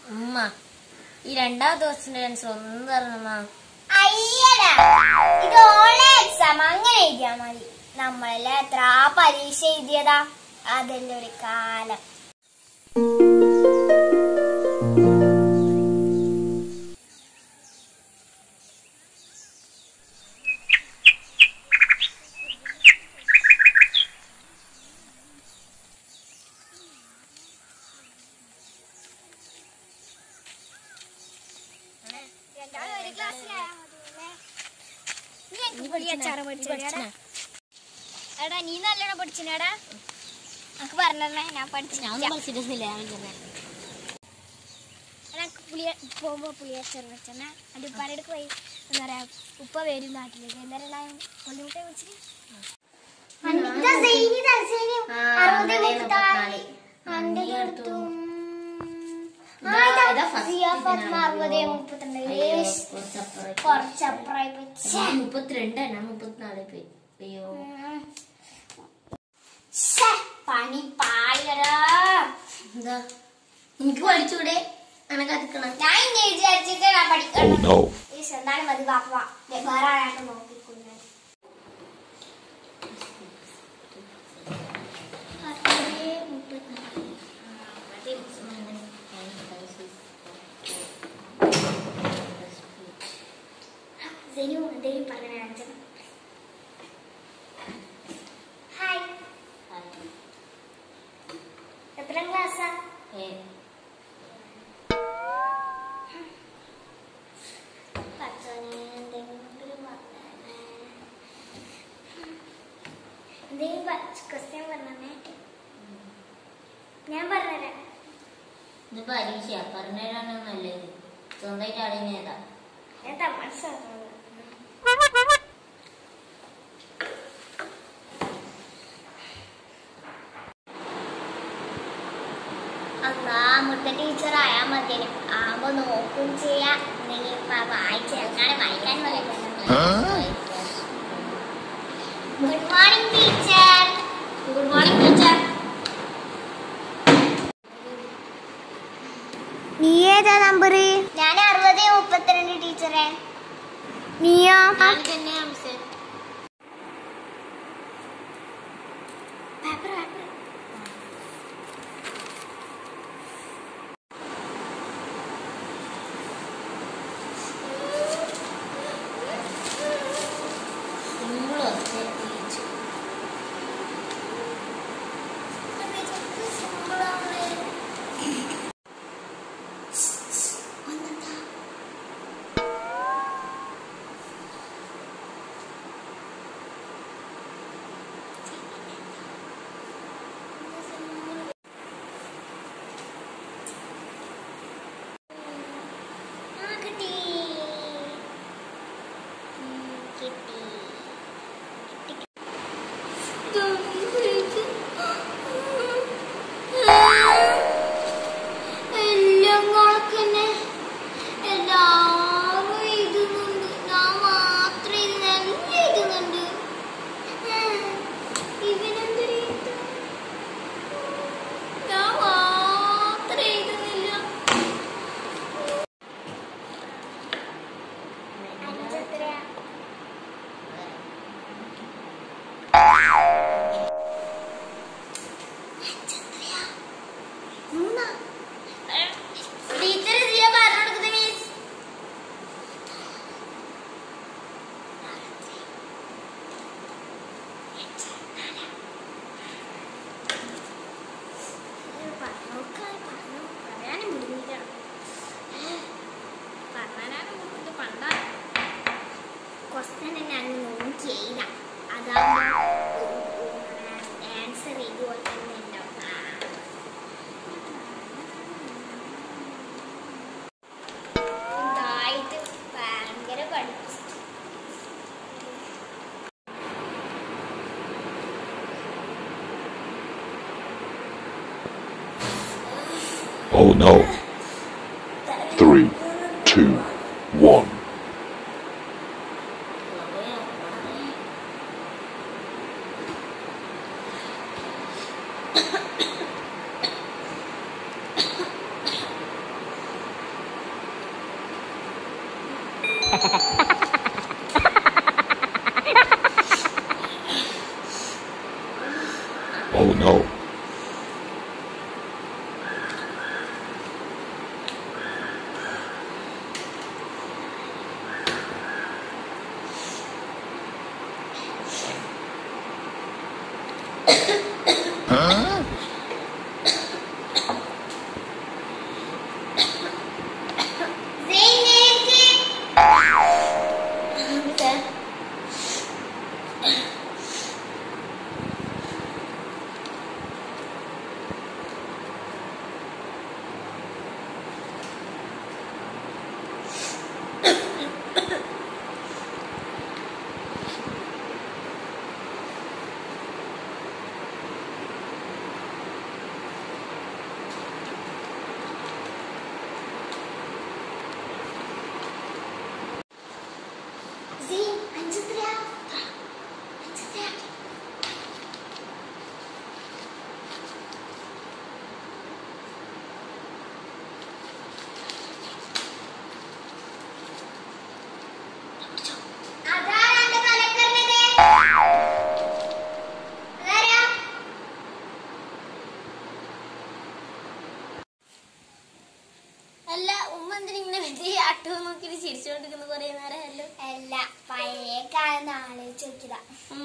ഉമ്മ ഈ രണ്ടാം ദിവസത്തിന്റെ ആൻസർ ഒന്നും തരണമ്മ അയ്യടാ ഇത് ഓൺലൈൻ എക്സാം അങ്ങനെ എഴുതിയാ മതി നമ്മളെല്ലാം എത്ര പരീക്ഷ എഴുതിയതാ അതിന്റെ ഒരു കാലം ഒരു ക്ലാസ്സിലായാ മതി അച്ചാറ് പഠിച്ചെടാ എടാ നീ നല്ലോണം പഠിച്ചിനടാ എനിക്ക് പറഞ്ഞേ ഞാൻ പഠിച്ചു ഞാൻ ഒന്നും പഠിച്ചിട്ടൊന്നുമില്ല ഞാൻ ചെന്നേ എനിക്ക് പുളിയ പോകുമ്പോ പുളിയച്ചാറ് വെച്ചെന്നാ അത് ഉപ്പാരടുക്ക് പോയി എന്താ പറയാ ഉപ്പ വരും നാട്ടിലേക്ക് എന്തായാലും കൊണ്ടുമുട്ടെ വിളിച്ചിട്ട് കുറച്ചപ്പുറമായി വെച്ച് മുപ്പത്തിരണ്ട് ഞാൻ മുപ്പത്തിനാല് പോയി അയ്യോ ശ്ശെ, പണി പാളിയടാ എന്താ എനിക്ക് പഠിച്ചൂടെ എനക്കത്തിക്കണം ഞാൻ ഇനി വിചാരിച്ചിട്ട് ഞാൻ പഠിക്കണം no. ഈ എന്താണ് മതി ബാപ്പ ദേ വേറെ ആരാണ്ട് നോക്കിക്കൊണ്ടു ജനു എന്തെങ്കിലും പറഞ്ഞ ഹായ് എത്രാം ക്ലാസ്സാ പത്തോനെ എന്തെങ്കിലും പറഞ്ഞേ എന്തെങ്കിലും ക്വസ്റ്റ്യൻ പറഞ്ഞേ ഞാൻ പറഞ്ഞുതരാം ഇത് പരീക്ഷ പറഞ്ഞുതരാണ് നല്ലത് സ്വന്തമായിട്ട് അറിയുന്നതാ ഞാൻ തമാശ പറഞ്ഞത് അന്നാ മുട്ട ടീച്ചർ ആയാ മതി ആവുമ്പോ നോക്കും ചെയ്യാം എന്തെങ്കിലും പ- വായിച്ച് എങ്ങനെ വായിക്കാൻ good morning teacher good morning teacher നീ ഏതാ നമ്പർ ഞാൻ അറുപത് മുപ്പത്തിരണ്ട് ടീച്ചറെ നീയോ ഞാൻ തന്നെയാ മിസ്സേ പേപ്പർ പേപ്പർ സിമ്പിൾ ടീച്ചർ ആ കിട്ടി ഉം, കിട്ടി എല്ലാം കണക്കന്നെ എല്ലാവരും എഴുതുന്നുണ്ട് ഞാൻ മാത്രം ഇതിനെല്ലാം എഴുതുന്നുണ്ട് ഇവനെന്തൊരു ഞാൻ മാത്രം എഴുതുന്നില്ല അഞ്ചെത്രയാ അഞ്ചെത്രയാ മൂന്നാ ടീച്ചർ ചെയ്യാൻ പറഞ്ഞു കൊടുക്കുന്നത് മിസ് പറഞ്ഞോക്കായി പറഞ്ഞു പറയാനും ബുദ്ധിമുട്ടാണ് പറയാനാണ് ബുദ്ധിമുട്ട് പണ്ടാ ക്വസ്റ്റ്യൻ തന്നെ അങ്ങ് നോക്കിയില്ല അതാവുമ്പോ ആൻസർ ഇതുപോലെ തന്നെ ഉണ്ടാവും ആ. ഇതായിട്ട് ഭയങ്കര പഠിച്ചു Oh no. Three, two, one. Cartoon നോക്കി ചിരിച്ചുകൊണ്ടിരിക്കുന്ന കൊറേ നേരമല്ലോ അല്ല പഴയ കാലം ആലോചിച്ച് നോക്കിയതാ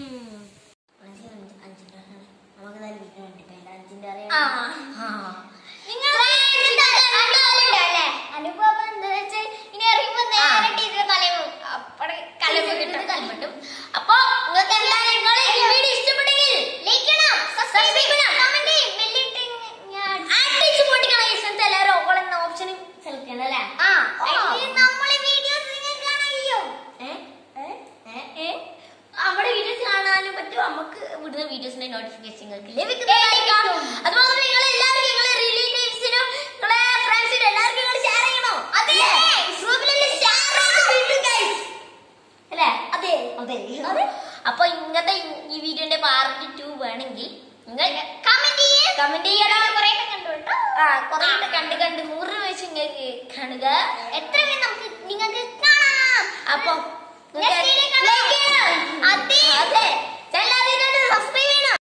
നമുക്ക് നല്ല വീട്ടിൽ വേണ്ടി അഞ്ചിന്റെ ആ. നിങ്ങൾ അല്ലേ അനുഭവം എന്താ വെച്ചാൽ ഇനി അറിയുമ്പോ നേരെ ടീച്ചർ തലയും അപ്പടെ കലമ്പ് കിട്ടും കൽമട്ടും അപ്പൊ നിങ്ങൾക്ക് എന്തായാലും നിങ്ങൾ ഈ വീഡിയോ ഇഷ്ടപ്പെട്ടെങ്കിൽ ലൈക്ക് ചെയ്യണം സബ്സ്ക്രൈബ് ചെയ്യണം കമന്റ് ചെയ്യും ബെല്ലിട്ട് ഞാൻ അടിച്ചു പൊട്ടിക്കണം ഈ സ്ഥലത്ത് എല്ലാവരും ഓൾ എന്ന ഓപ്ഷൻ സെലക്ട് ചെയ്യണം അല്ലേ ആ അതിൽ നമ്മളെ വീഡിയോസ് നിങ്ങൾക്ക് കാണാൻ കഴിയും ഏ? ഏ? ഏ? അവിടെ വീഡിയോസ് കാണാനും പറ്റും നമുക്ക് വിടുന്ന വീഡിയോസിന്റെ നോട്ടിഫിക്കേഷൻ നിങ്ങൾക്ക് ലഭിക്കുന്നതായിരിക്കാം അതുപോലെ നിങ്ങൾ എല്ലാവരും നിങ്ങളെ റിലേറ്റീവ്സിനും നിങ്ങളെ ഫ്രണ്ട്സിനും എല്ലാവർക്കും നിങ്ങൾ ഷെയർ ചെയ്യണോ അതെ. ഗ്രൂപ്പിലെല്ലാം ഷെയർ ഗൈസ് അല്ലേ അതെ അതെ അതെ അപ്പൊ ഇങ്ങനത്തെ ഈ- ഈ വീഡിയോന്റെ പാർട്ട് ടു വേണമെങ്കിൽ നിങ്ങൾ കമന്റ് ചെയ്യേ കമന്റ് ചെയ്യണം കുറെ കണ്ടു കേട്ടോ ആ കുറെ കണ്ട് കണ്ട് നൂറ് വെച്ച് നിങ്ങൾക്ക് കാണുക എത്ര പേര് നമുക്ക് നിങ്ങൾക്ക് കാണാം അപ്പൊ Next video കാണാം. like ചെയ്യണം. അതെ. അതെ